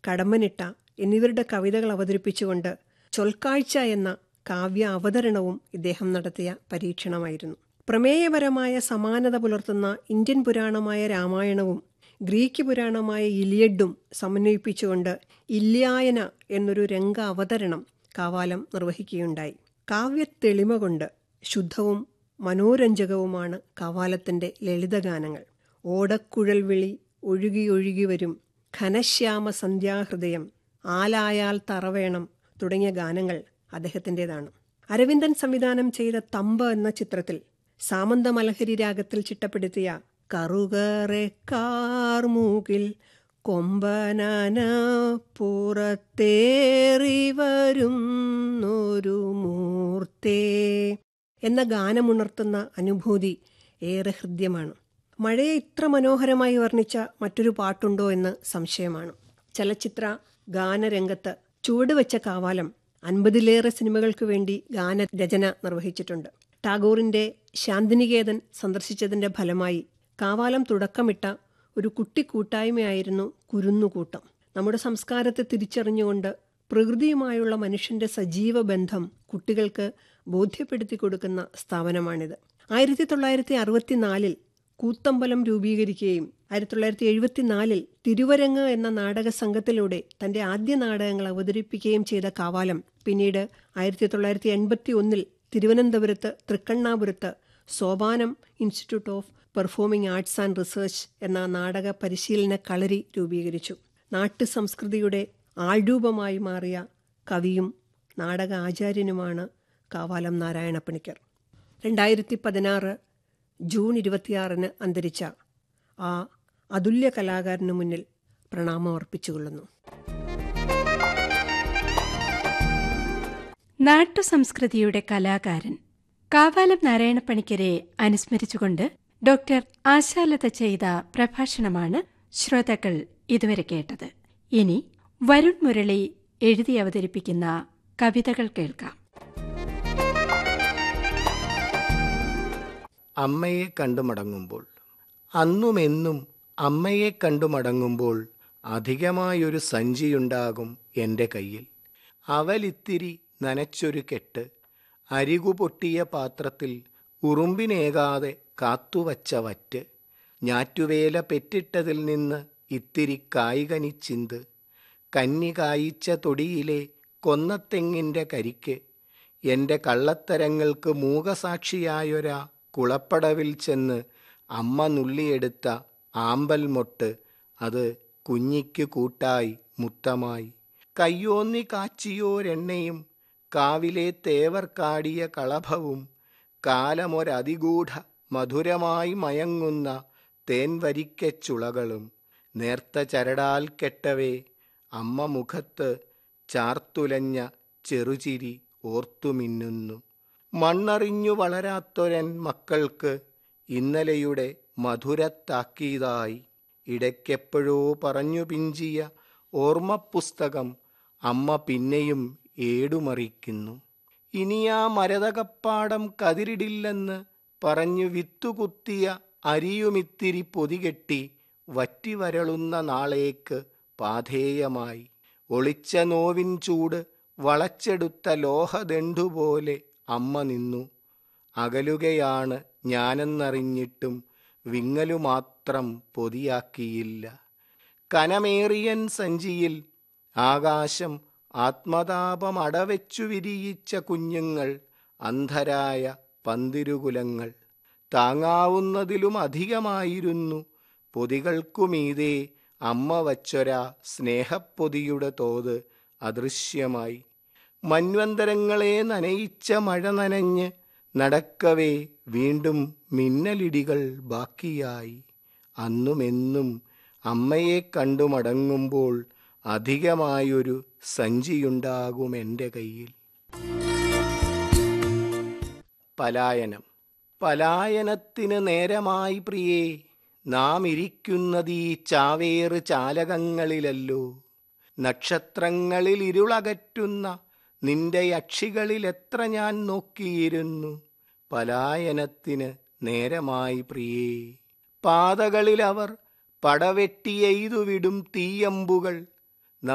കടമ്മനിട്ട എന്നിവരുടെ കവിതകൾ അവതരിപ്പിച്ചുകൊണ്ട് ചൊൽക്കാഴ്ച എന്ന കാവ്യ അവതരണവും ഇദ്ദേഹം നടത്തിയ പരീക്ഷണമായിരുന്നു പ്രമേയപരമായ സമാനത പുലർത്തുന്ന ഇന്ത്യൻ പുരാണമായ രാമായണവും ഗ്രീക്ക് പുരാണമായ ഇലിയഡും സമന്വയിപ്പിച്ചുകൊണ്ട് ഇല്യായന എന്നൊരു രംഗ അവതരണം കാവാലം നിർവഹിക്കുകയുണ്ടായി കാവ്യത്തെളിമ കൊണ്ട് ശുദ്ധവും മനോരഞ്ജകവുമാണ് കാവാലത്തിൻ്റെ ലളിതഗാനങ്ങൾ ഓടക്കുഴൽ വിളി ഒഴുകി ഒഴുകി വരും ഘനശ്യാമ സന്ധ്യാഹൃദയം ആലായാൽ തറവേണം തുടങ്ങിയ ഗാനങ്ങൾ അദ്ദേഹത്തിൻ്റെതാണ് അരവിന്ദൻ സംവിധാനം ചെയ്ത തമ്പ് എന്ന ചിത്രത്തിൽ സാമന്ത മലഹരി രാഗത്തിൽ ചിട്ടപ്പെടുത്തിയ കറുകറെ കാർമൂകിൽ കൊമ്പനന പുറത്തേറി വരുന്നൊരു മൂർത്തേ എന്ന ഗാനമുണർത്തുന്ന അനുഭൂതി ഏറെ ഹൃദ്യമാണ് മഴയെ ഇത്ര മനോഹരമായി വർണ്ണിച്ച മറ്റൊരു പാട്ടുണ്ടോ എന്ന് സംശയമാണ് ചലച്ചിത്ര ഗാനരംഗത്ത് ചുവടുവെച്ച കാവാലം അൻപതിലേറെ സിനിമകൾക്ക് വേണ്ടി ഗാനരചന നിർവഹിച്ചിട്ടുണ്ട് ടാഗോറിന്റെ ശാന്തിനികേതൻ സന്ദർശിച്ചതിന്റെ ഫലമായി കാവാലം തുടക്കമിട്ട ഒരു കുട്ടിക്കൂട്ടായ്മയായിരുന്നു കുരുന്നുകൂട്ടം നമ്മുടെ സംസ്കാരത്തെ തിരിച്ചറിഞ്ഞുകൊണ്ട് പ്രകൃതിയുമായുള്ള മനുഷ്യന്റെ സജീവ ബന്ധം കുട്ടികൾക്ക് ബോധ്യപ്പെടുത്തി കൊടുക്കുന്ന സ്ഥാപനമാണിത് ആയിരത്തി തൊള്ളായിരത്തി അറുപത്തിനാലിൽ കൂത്തമ്പലം രൂപീകരിക്കുകയും ആയിരത്തി തൊള്ളായിരത്തി എഴുപത്തിനാലിൽ തിരുവരങ്ങ് എന്ന നാടക സംഘത്തിലൂടെ തന്റെ ആദ്യ നാടകങ്ങൾ അവതരിപ്പിക്കുകയും ചെയ്ത കാവാലം പിന്നീട് ആയിരത്തി തൊള്ളായിരത്തി എൺപത്തി ഒന്നിൽ തിരുവനന്തപുരത്ത് തൃക്കണ്ണാപുരത്ത് Sopanam Institute of Performing Arts and Research എന്ന നാടക പരിശീലന കളരി രൂപീകരിച്ചു നാട്ടു സംസ്കൃതിയുടെ ആൾരൂപമായി മാറിയ കവിയും നാടക ആചാര്യനുമാണ് കാവാലം നാരായണ പണിക്കർ രണ്ടായിരത്തി പതിനാറ് ജൂൺ ഇരുപത്തിയാറിന് അന്തരിച്ച ആ അതുല്യ കലാകാരന് മുന്നിൽ പ്രണാമം അർപ്പിച്ചുകൊള്ളുന്നു നാട്ടുസംസ്കൃതിയുടെ കലാകാരൻ കാവാലം നാരായണപ്പണിക്കരെ അനുസ്മരിച്ചുകൊണ്ട് ഡോക്ടർ ആശാലത ചെയ്ത പ്രഭാഷണമാണ് ശ്രോതാക്കൾ ഇതുവരെ കേട്ടത് ഇനി വരുൺ മുരളി എഴുതി അവതരിപ്പിക്കുന്ന കവിതകൾ കേൾക്കാം അമ്മയെ കണ്ടു മടങ്ങുമ്പോൾ അന്നുമെന്നും അമ്മയെ കണ്ടു മടങ്ങുമ്പോൾ അധികമായൊരു സഞ്ചിയുണ്ടാകും എൻ്റെ കയ്യിൽ അവലിത്തിരി നനച്ചൊരു കെട്ട് അരികു പൊട്ടിയ പാത്രത്തിൽ ഉറുമ്പിനേകാതെ കാത്തുവച്ച വറ്റ് ഞാറ്റുവേല പെറ്റിട്ടതിൽ നിന്ന് ഇത്തിരി കായികനിച്ചിന്ത് കന്നി കായിച്ച തൊടിയിലെ കൊന്നത്തെങ്ങിൻ്റെ കരിക്ക് എൻ്റെ കള്ളത്തരങ്ങൾക്ക് മൂകസാക്ഷിയായൊരാ കുളപ്പടവിൽ ചെന്ന് അമ്മ നുള്ളിയെടുത്ത ആമ്പൽ മൊട്ട് അത് കുഞ്ഞിക്ക് കൂട്ടായി മുത്തമായി കയ്യോന്നി കാച്ചിയോരെണ്ണയും കാവിലെ തേവർ കാടിയ കളഭവും കാലമൊരതിഗൂഢ മധുരമായി മയങ്ങുന്ന തേൻവരിക്കച്ചുളകളും നേർത്ത ചരടാൽ കെട്ടവേ അമ്മ മുഖത്ത് ചാർത്തുലഞ്ഞ ചെറുചിരി ഓർത്തുമിന്നുന്നു മണ്ണറിഞ്ഞു വളരാത്തൊരൻ മക്കൾക്ക് ഇന്നലെയുടെ മധുരത്താക്കീതായി ഇടയ്ക്കെപ്പോഴോ പറഞ്ഞു പിഞ്ചിയ ഓർമ്മപ്പുസ്തകം അമ്മ പിന്നെയും ഏടുമറിക്കുന്നു ഇനിയാ മരതകപ്പാടം കതിരിടില്ലെന്ന് പറഞ്ഞു വിത്തുകുത്തിയ അരിയുമിത്തിരി പൊതികെട്ടി വറ്റിവരളുന്ന നാളേക്ക് പാധേയമായി ഒളിച്ച നോവിൻ ചൂട് വളച്ചെടുത്ത ലോഹദണ്ഡുപോലെ അമ്മ നിന്നു അകലുകയാണ് ഞാനെന്നറിഞ്ഞിട്ടും വിങ്ങലുമാത്രം പൊതിയാക്കിയില്ല കനമേറിയൻ സഞ്ചിയിൽ ആകാശം ആത്മതാപം അടവെച്ചു വിരിയിച്ച കുഞ്ഞുങ്ങൾ അന്ധരായ പന്തിരുകുലങ്ങൾ താങ്ങാവുന്നതിലും അധികമായിരുന്നു പൊതികൾക്കുമീതേ അമ്മ വച്ചൊരാ സ്നേഹപ്പൊതിയുടെ തോത് അദൃശ്യമായി മന്വന്തരങ്ങളെ നനയിച്ച മഴ നനഞ്ഞ് നടക്കവേ വീണ്ടും മിന്നലിടികൾ ബാക്കിയായി അന്നുമെന്നും അമ്മയെ കണ്ടു മടങ്ങുമ്പോൾ അധികമായൊരു സഞ്ചിയുണ്ടാകും എൻ്റെ കയ്യിൽ പലായനം പലായനത്തിന് നേരമായി പ്രിയേ നാം ഇരിക്കുന്നതീ ചാവേറ് ചാലകങ്ങളിലല്ലോ നക്ഷത്രങ്ങളിൽ ഇരുളകറ്റുന്ന നിന്റെ യക്ഷികളിൽ എത്ര ഞാൻ നോക്കിയിരുന്നു പലായനത്തിന് നേരമായി പ്രിയേ പാതകളിൽ അവർ പടവെട്ടിയെയ്തു വിടും തീയമ്പുകൾ